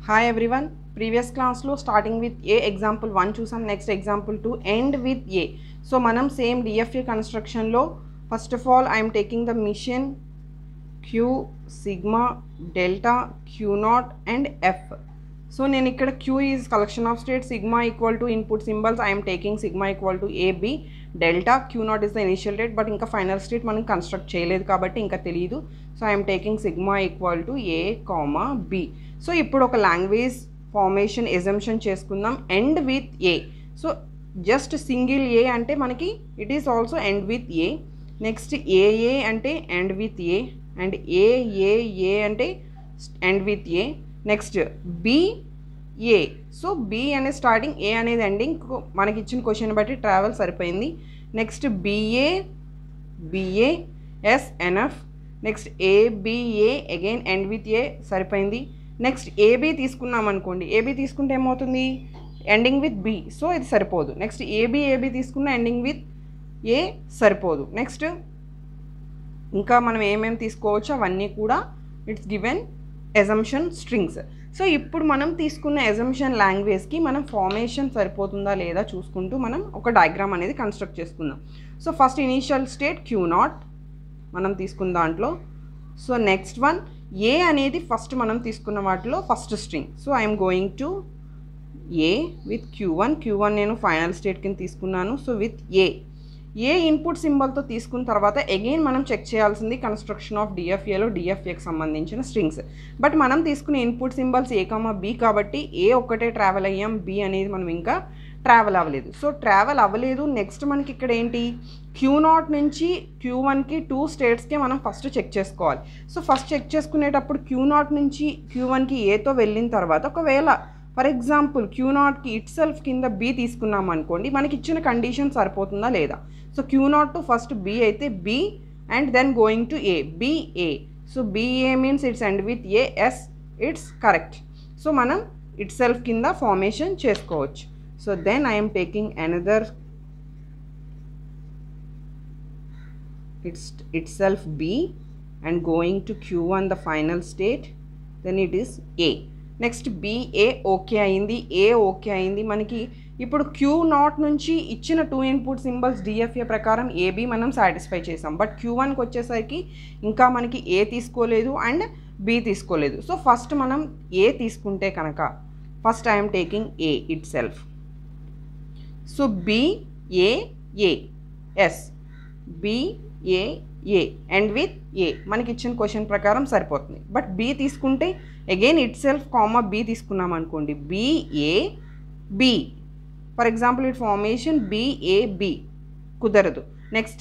hi everyone previous క్లాస్లో starting with A example one చూసాం next example two end with A so మనం same DFA కన్స్ట్రక్షన్లో first of all I'm taking the machine Q sigma delta Q naught and F so నేను ఇక్కడ Q is collection of state sigma equal to input symbols I'm taking sigma equal to A B delta Q naught is the initial rate but ఇంకా final state మనం construct చేయలేదు కాబట్టి ఇంకా తెలియదు so I'm taking sigma equal to A comma B so ఇప్పుడు ఒక language formation assumption చేసుకుందాం end with A so just single A అంటే మనకి it is also end with A next A A అంటే end with A and A A A అంటే end with A next B A so B అనే starting A అనేది ending మనకి ఇచ్చిన question బట్టి travel సరిపోయింది next B A B A yes N F next A B A again end with ఏ సరిపోయింది next AB తీసుకున్నాం అనుకోండి ఏబి తీసుకుంటే ఏమవుతుంది ఎండింగ్ విత్ బి సో ఇది సరిపోదు నెక్స్ట్ ఏబి ఏబి తీసుకున్న ఎండింగ్ విత్ ఏ సరిపోదు నెక్స్ట్ ఇంకా మనం ఏమేమి తీసుకోవచ్చు అవన్నీ కూడా it's given assumption strings so ఇప్పుడు మనం తీసుకున్న ఎజంప్షన్ లాంగ్వేజ్కి మనం ఫార్మేషన్ సరిపోతుందా లేదా చూసుకుంటూ మనం ఒక డయాగ్రామ్ అనేది కన్స్ట్రక్ట్ చేసుకుందాం so first initial state Q naught మనం తీసుకున్న దాంట్లో సో నెక్స్ట్ వన్ ఏ అనేది ఫస్ట్ మనం తీసుకున్న వాటిలో first string so I'm going to A with Q one Q one నేను ఫైనల్ స్టేట్ కింద తీసుకున్నాను so with a A input సింబల్తో తీసుకున్న తర్వాత అగైన్ మనం చెక్ చేయాల్సింది కన్స్ట్రక్షన్ ఆఫ్ డిఎఫ్ఏలో డిఎఫ్ఏకి సంబంధించిన స్ట్రింగ్స్ బట్ మనం తీసుకునే input symbols A comma B కాబట్టి ఏ ఒక్కటే ట్రావెల్ అయ్యాం బి అనేది మనం ఇంకా ట్రావెల్ అవ్వలేదు సో ట్రావెల్ అవ్వలేదు నెక్స్ట్ మనకి ఇక్కడ ఏంటి క్యూ నాట్ నుంచి క్యూ వన్కి టూ స్టేట్స్కే మనం ఫస్ట్ చెక్ చేసుకోవాలి సో ఫస్ట్ చెక్ చేసుకునేటప్పుడు క్యూ నాట్ నుంచి క్యూ వన్కి ఏతో వెళ్ళిన తర్వాత ఒకవేళ ఫర్ ఎగ్జాంపుల్ క్యూ నాట్కి ఇట్ సెల్ఫ్ కింద బి తీసుకున్నాం అనుకోండి మనకి ఇచ్చిన కండిషన్ సరిపోతుందా లేదా so Q naught to first B అయితే B and then going to A B A so B A means it's and with A yes it's correct so మనం ఇట్ సెల్ఫ్ కింద ఫార్మేషన్ చేసుకోవచ్చు so then I'm taking another it's itself B and going to Q one the final state then it is A next B A okay అయింది A okay అయింది మనకి ఇప్పుడు queue naught నుంచి ఇచ్చిన two input symbols DFA ప్రకారం A B మనం satisfy చేసాం but Q వన్కి వచ్చేసరికి ఇంకా మనకి ఏ తీసుకోలేదు అండ్ బి తీసుకోలేదు సో ఫస్ట్ మనం ఏ తీసుకుంటే కనుక first I'm taking A itself so B A A yes B A A and with A మనకి ఇచ్చిన క్వశ్చన్ ప్రకారం సరిపోతుంది బట్ బి తీసుకుంటే again itself comma B తీసుకున్నాం అనుకోండి B A B for example it formation B A B కుదరదు నెక్స్ట్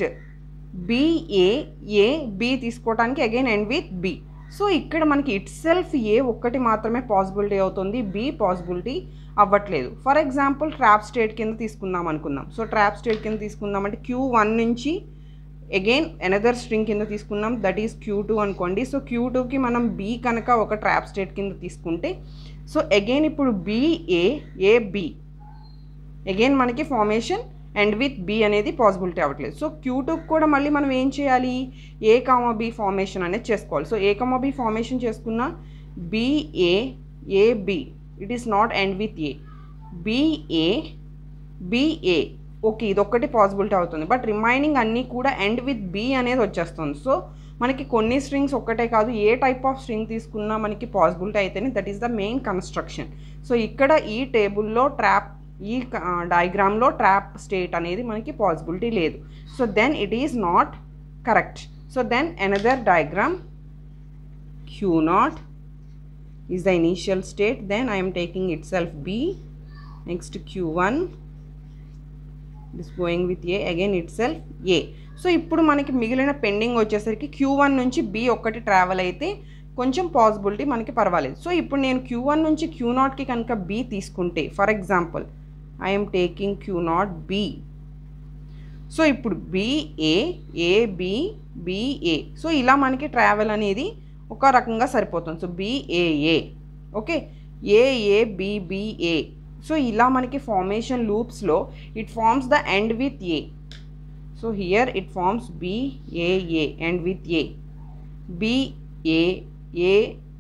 బిఏఏ బి తీసుకోవడానికి again end with B so ఇక్కడ మనకి ఇట్ సెల్ఫ్ ఏ ఒక్కటి మాత్రమే పాసిబిలిటీ అవుతుంది బి పాసిబిలిటీ అవ్వట్లేదు ఫర్ ఎగ్జాంపుల్ ట్రాప్ స్టేట్ కింద తీసుకుందాం అనుకుందాం సో ట్రాప్ స్టేట్ కింద తీసుకుందాం అంటే క్యూ వన్ నుంచి అగైన్ ఎనదర్ స్ట్రింగ్ కింద తీసుకున్నాం దట్ ఈస్ క్యూ టూ అనుకోండి సో క్యూ టూకి మనం బి కనుక ఒక ట్రాప్ స్టేట్ కింద తీసుకుంటే సో అగైన్ ఇప్పుడు బిఏ ఏ బి అగైన్ మనకి ఫార్మేషన్ అండ్ విత్ బి అనేది పాసిబిలిటీ అవ్వట్లేదు సో క్యూ టూకి కూడా మళ్ళీ మనం ఏం చేయాలి ఏ కామా బి ఫార్మేషన్ అనేది చేసుకోవాలి so A comma B formation చేసుకున్న B A A B it is not end with A B A B A okay ఇది ఒక్కటి పాసిబిలిటీ అవుతుంది బట్ రిమైనింగ్ అన్నీ కూడా ఎండ్ విత్ బి అనేది వచ్చేస్తుంది సో మనకి కొన్ని స్ట్రింగ్స్ ఒక్కటే కాదు ఏ టైప్ ఆఫ్ స్ట్రింగ్ తీసుకున్నా మనకి పాసిబిలిటీ అయితేనే that is the main construction so ఇక్కడ ఈ టేబుల్లో ట్రాప్ ఈ డయాగ్రామ్లో ట్రాప్ స్టేట్ అనేది మనకి పాసిబిలిటీ లేదు so then it is not correct so then another diagram Q naught is the initial state then I am taking itself B next Q1 it is going with A again itself A so ఇప్పుడు మనకి మిగిలిన pending వచ్చేసరికి Q one నుంచి B ఒక్కటి travel అయితే కొంచెం possibility మనకి పర్వాలేదు సో ఇప్పుడు నేను క్యూ వన్ నుంచి క్యూ నాట్కి కనుక బి తీసుకుంటే for example I'm taking Q naught B so ఇప్పుడు బిఏ ఏబి బిఏ సో ఇలా మనకి ట్రావెల్ అనేది ఒక రకంగా సరిపోతుంది so B A A okay A A B B A so ఇలా మనకి ఫార్మేషన్ లూప్స్లో it forms the end with A so here it forms b a a end with A b a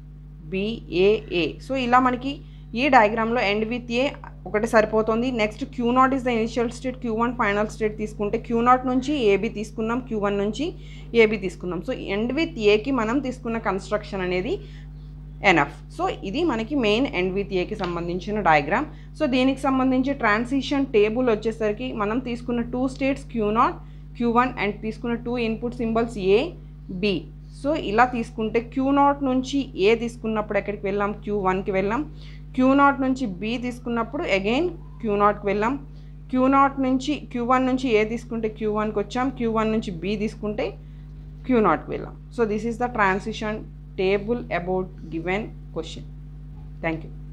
b a a so ఇలా మనకి ఈ డయాగ్రామ్లో ఎండ్ విత్ ఏ ఒకటి సరిపోతుంది next q naught is the initial state q one final state తీసుకుంటే q naught నుంచి a b తీసుకున్నాం q one నుంచి ఏబీ తీసుకున్నాం సో ఎండ్ విత్ ఏకి మనం తీసుకున్న కన్స్ట్రక్షన్ అనేది ఎనఫ్ సో ఇది మనకి మెయిన్ ఎండ్ విత్ ఏకి సంబంధించిన డయాగ్రామ్ సో దీనికి సంబంధించి ట్రాన్సిషన్ టేబుల్ వచ్చేసరికి మనం తీసుకున్న two states q naught q one and తీసుకున్న two input symbols a b so ఇలా తీసుకుంటే క్యూ నాట్ నుంచి ఏ తీసుకున్నప్పుడు ఎక్కడికి వెళ్ళాం క్యూ వన్కి వెళ్ళాం క్యూ నాట్ నుంచి బి తీసుకున్నప్పుడు అగైన్ క్యూ నాట్కి వెళ్ళాం క్యూ నాట్ నుంచి క్యూ వన్ నుంచి ఏ తీసుకుంటే క్యూ వన్కి వచ్చాం క్యూ వన్ నుంచి బి తీసుకుంటే క్యూ నాట్కి వెళ్ళాం so this is the transition table about given question thank you